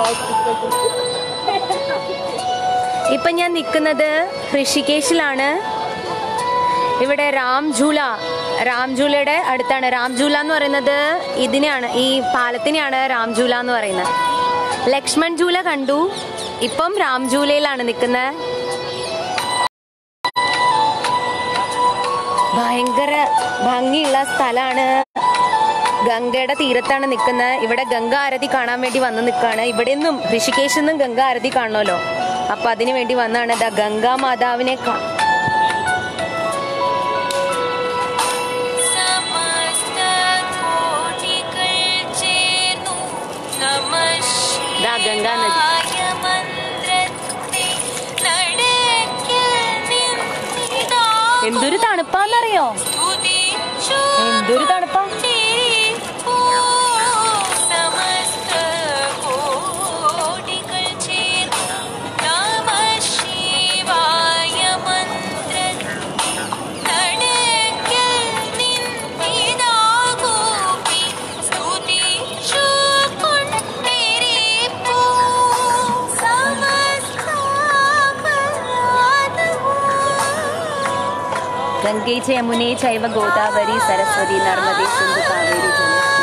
ഇപ്പൊ ഞാൻ നിൽക്കുന്നത് ഋഷികേശിലാണ് ഇവിടെ രാംജൂല രാംജൂലയുടെ അടുത്താണ് രാംജൂല എന്ന് പറയുന്നത് ഇതിനെയാണ് ഈ പാലത്തിനെയാണ് രാംജൂല എന്ന് പറയുന്നത് ലക്ഷ്മൺ ജൂല കണ്ടു ഇപ്പം രാംജൂലയിലാണ് നിൽക്കുന്നത് ഭയങ്കര ഭംഗിയുള്ള സ്ഥലമാണ് ഗംഗയുടെ തീരത്താണ് നിൽക്കുന്നത് ഇവിടെ ഗംഗ ആരതി കാണാൻ വേണ്ടി വന്ന് നിൽക്കുകയാണ് ഇവിടെ നിന്നും ഋഷികേശിൽ നിന്നും ഗംഗ ആരതി കാണണമല്ലോ അപ്പൊ അതിനു വേണ്ടി വന്നാണ് ദാ ഗംഗാ മാതാവിനെ കാ- സമസ്ത കോടികൾ ചേർന്നു ദാ ഗംഗാ നദി. നമശിവായ മന്ത്രത്തെ നടക്കിൽ നിന്നിതാ എന്തൊരു തണുപ്പാന്നറിയോ സ്തുതിച്ചു എന്തൊരു തണുപ്പാ കൊണ്ടിരിപ്പൂ. സമസ്ത കോടികൾ ചേർന്നു നമശിവായ മന്ത്രത്തെ നടക്കിൽ നിന്നിതാ കൂപ്പി സ്തുതിച്ചു കൊണ്ടിരിപ്പൂ. സമസ്താപരാധവും ഗംഗേ ച യമുനേ ചൈവ ഗോദാവരി സരസ്വതി നർമ്മദേ സിന്ധു കാവേരി ജലസ്മിൻ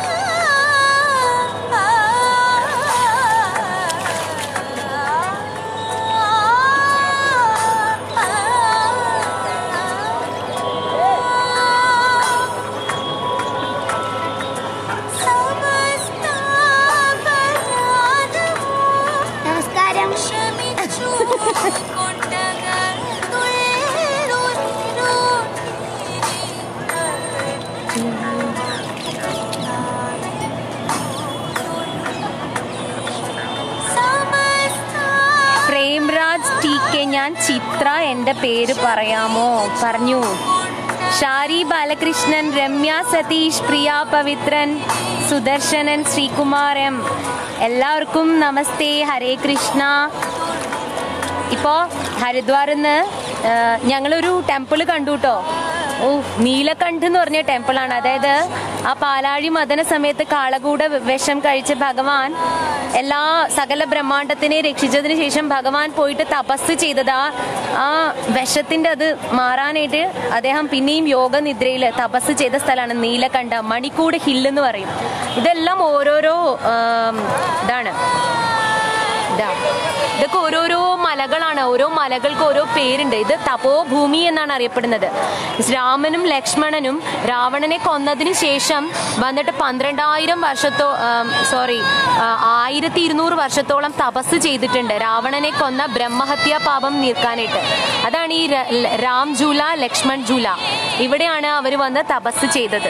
നമസ്കാരം ക്ഷമിച്ചു പ്രേംരാജ് ടി കെ ഞാൻ ചിത്ര എൻ്റെ പേര് പറയാമോ പറഞ്ഞു ഷാരി ബാലകൃഷ്ണൻ രമ്യ സതീഷ് പ്രിയ പവിത്രൻ സുദർശനൻ ശ്രീകുമാർ എം എല്ലാവർക്കും നമസ്തേ ഹരേ കൃഷ്ണ ഇപ്പോൾ ഹരിദ്വാറിൽ നിന്ന് ഞങ്ങളൊരു ടെമ്പിൾ കണ്ടു കേട്ടോ ഓ നീലകണ്ഠ് എന്ന് പറഞ്ഞ ടെമ്പിളാണ് അതായത് ആ പാലാഴി മദന സമയത്ത് കാളകൂട വിഷം കഴിച്ച ഭഗവാൻ എല്ലാ സകല ബ്രഹ്മാണ്ടത്തിനെ രക്ഷിച്ചതിന് ശേഷം ഭഗവാൻ പോയിട്ട് തപസ് ചെയ്തത് ആ ആ വിഷത്തിന്റെ അത് മാറാനായിട്ട് അദ്ദേഹം പിന്നെയും യോഗനിദ്രയിൽ തപസ് ചെയ്ത സ്ഥലമാണ് നീലകണ്ഠ മണിക്കൂട് ഹിൽ എന്ന് പറയും ഇതെല്ലാം ഓരോരോ ആം, ഇതാണ് ഇതാ ഇതൊക്കെ ഓരോരോ മലകളാണ് ഓരോ മലകൾക്ക് ഓരോ പേരുണ്ട് ഇത് തപോഭൂമി എന്നാണ് അറിയപ്പെടുന്നത് രാമനും ലക്ഷ്മണനും രാവണനെ കൊന്നതിന് ശേഷം വന്നിട്ട് പന്ത്രണ്ടായിരം വർഷത്തോ സോറി ആയിരത്തി ഇരുന്നൂറ് വർഷത്തോളം തപസ് ചെയ്തിട്ടുണ്ട് രാവണനെ കൊന്ന ബ്രഹ്മഹത്യാ പാപം നീർക്കാനായിട്ട് അതാണ് ഈ ര- ല- രാം ജൂല ലക്ഷ്മൺ ജൂല ഇവിടെയാണ് അവർ വന്ന് തപസ് ചെയ്തത്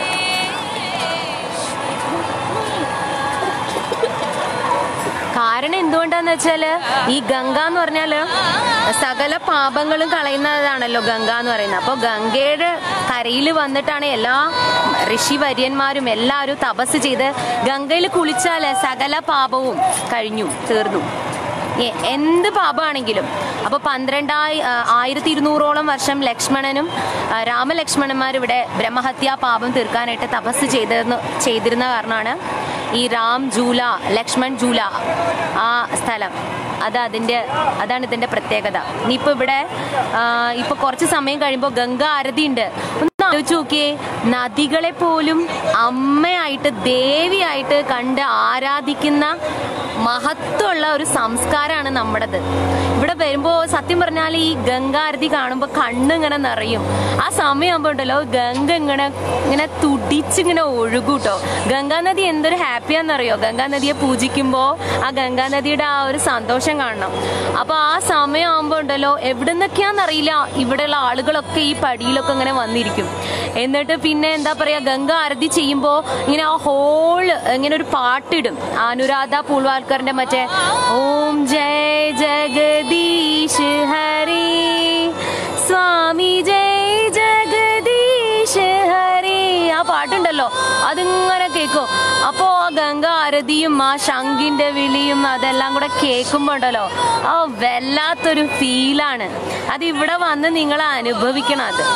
കാരണം എന്തുകൊണ്ടാന്ന് വെച്ചാല് ഈ ഗംഗ എന്ന് പറഞ്ഞാല് സകല പാപങ്ങളും കളയുന്നതാണല്ലോ ഗംഗ എന്ന് പറയുന്നത് അപ്പോൾ ഗംഗയുടെ കരയിൽ വന്നിട്ടാണ് എല്ലാ ഋഷി വര്യന്മാരും എല്ലാവരും തപസ് ചെയ്ത് ഗംഗയിൽ കുളിച്ചാല് സകല പാപവും കഴിഞ്ഞു തീർന്നു എ- എന്ത് പാപമാണെങ്കിലും അപ്പൊ പന്ത്രണ്ടായി ആ, ആയിരത്തി ഇരുന്നൂറോളം വർഷം ലക്ഷ്മണനും ആ, രാമലക്ഷ്മണന്മാർ ഇവിടെ ബ്രഹ്മഹത്യാ പാപം തീർക്കാനായിട്ട് തപസ് ചെയ്തിരുന്ന ചെയ്തിരുന്ന കാരണമാണ് ഈ രാം ജൂല ലക്ഷ്മൺ ജൂല ആ സ്ഥലം അത് അതിന്റെ അതാണ് ഇതിന്റെ പ്രത്യേകത ഇനിയിപ്പോ ഇവിടെ ആ, ഇപ്പൊ കുറച്ച് സമയം കഴിയുമ്പോൾ ഗംഗ ആരതി ഉണ്ട് ഒന്ന് ആലോചിച്ച് നോക്കിയേ നദികളെ പോലും അമ്മയായിട്ട് ദേവിയായിട്ട് കണ്ട് ആരാധിക്കുന്ന മഹത്വമുള്ള ഒരു സംസ്കാരമാണ് നമ്മുടേത് ഇവിടെ വരുമ്പോൾ സത്യം പറഞ്ഞാൽ ഈ ഗംഗാരതി കാണുമ്പോൾ കണ്ണിങ്ങനെ നിറയും ആ സമയമാകുമ്പോൾ ഉണ്ടല്ലോ ഗംഗ ഇങ്ങനെ ഇങ്ങനെ തുടിച്ചിങ്ങനെ ഒഴുകൂട്ടോ ഗംഗാനദി എന്തൊരു ഹാപ്പിയാന്നറിയോ ഗംഗാനദിയെ പൂജിക്കുമ്പോൾ ആ ഗംഗാനദിയുടെ ആ ഒരു സന്തോഷം കാണണം അപ്പൊ ആ സമയമാകുമ്പോൾ ഉണ്ടല്ലോ എവിടെ നിന്നൊക്കെയാന്നറിയില്ല ഇവിടെയുള്ള ആളുകളൊക്കെ ഈ പടിയിലൊക്കെ ഇങ്ങനെ വന്നിരിക്കും എന്നിട്ട് പിന്നെ എന്താ പറയാ ഗംഗ ആരതി ചെയ്യുമ്പോ ഇങ്ങനെ ആ ഹോൾ ഇങ്ങനെ ഒരു പാട്ടിടും അനുരാധ പൂൾവാൽക്കറിന്റെ മറ്റേ ഓം ജയ ജഗദീഷ് ഹരി സ്വാമി ജയ ജഗദീഷ് ഹരി ആ പാട്ടുണ്ടല്ലോ അതിങ്ങനെ കേൾക്കും അപ്പോ ആ ഗംഗ ആരതിയും ആ ശംഖിന്റെ വിളിയും അതെല്ലാം കൂടെ കേൾക്കുമ്പോ ഉണ്ടല്ലോ ആ വല്ലാത്തൊരു ഫീലാണ് അത് ഇവിടെ വന്ന് നിങ്ങൾ അനുഭവിക്കണം അത്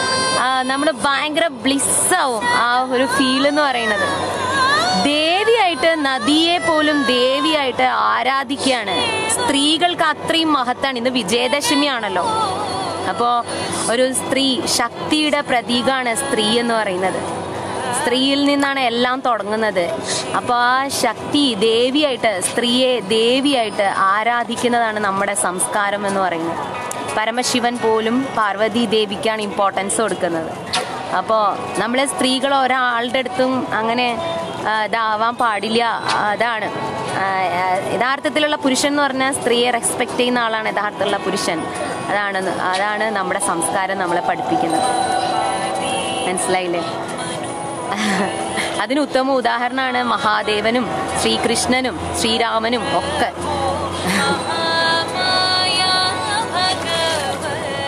നമ്മൾ ഭയങ്കര ബ്ലിസ് ആവും ആ ഒരു ഫീൽ എന്ന് പറയുന്നത് ദേവിയായിട്ട് ദേവിയായിട്ട് നദിയെ പോലും ദേവിയായിട്ട് ആരാധിക്കുകയാണ് സ്ത്രീകൾക്ക് അത്രയും മഹത്താണ് ഇന്ന് വിജയദശമിയാണല്ലോ അപ്പോ ഒരു സ്ത്രീ ശക്തിയുടെ പ്രതീകമാണ് സ്ത്രീ എന്ന് പറയുന്നത് സ്ത്രീയിൽ നിന്നാണ് എല്ലാം തുടങ്ങുന്നത് അപ്പോൾ ആ ശക്തി ദേവിയായിട്ട് സ്ത്രീയെ ദേവിയായിട്ട് ആരാധിക്കുന്നതാണ് നമ്മുടെ സംസ്കാരം എന്ന് പറയുന്നത് പരമശിവൻ പോലും പാർവതി ദേവിക്കാണ് ഇമ്പോർട്ടൻസ് കൊടുക്കുന്നത് അപ്പോൾ നമ്മളെ സ്ത്രീകൾ ഒരാളുടെ അടുത്തും അങ്ങനെ ആ, ഇതാവാൻ പാടില്ല അതാണ് ആ, ആ, യഥാർത്ഥത്തിലുള്ള പുരുഷൻ എന്ന് പറഞ്ഞാൽ സ്ത്രീയെ റെസ്പെക്ട് ചെയ്യുന്ന ആളാണ് യഥാർത്ഥത്തിലുള്ള പുരുഷൻ അതാണ് അതാണ് നമ്മുടെ സംസ്കാരം നമ്മളെ പഠിപ്പിക്കുന്നത് മനസ്സിലായില്ലേ അതിന് ഉത്തമ ഉദാഹരണമാണ് മഹാദേവനും ശ്രീകൃഷ്ണനും ശ്രീരാമനും ഒക്കെ മായാ ഭഗവതി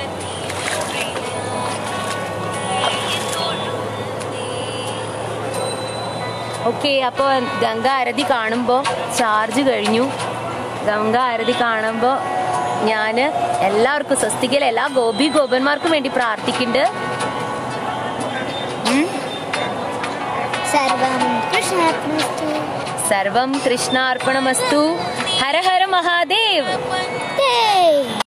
ഓക്കെ അപ്പോൾ ഗംഗ ആരതി കാണുമ്പോൾ ചാർജ് കഴിഞ്ഞു ഗംഗ ആരതി കാണുമ്പോൾ ഞാൻ എല്ലാവർക്കും സ്വസ്തികയിലെ എല്ലാ ഗോപി ഗോപന്മാർക്കും വേണ്ടി പ്രാർത്ഥിക്കുന്നുണ്ട് സർവം കൃഷ്ണാർപ്പണമസ്തു സർവം കൃഷ്ണാർപ്പണമസ്തു ഹര ഹര മഹാദേവ് ജയ്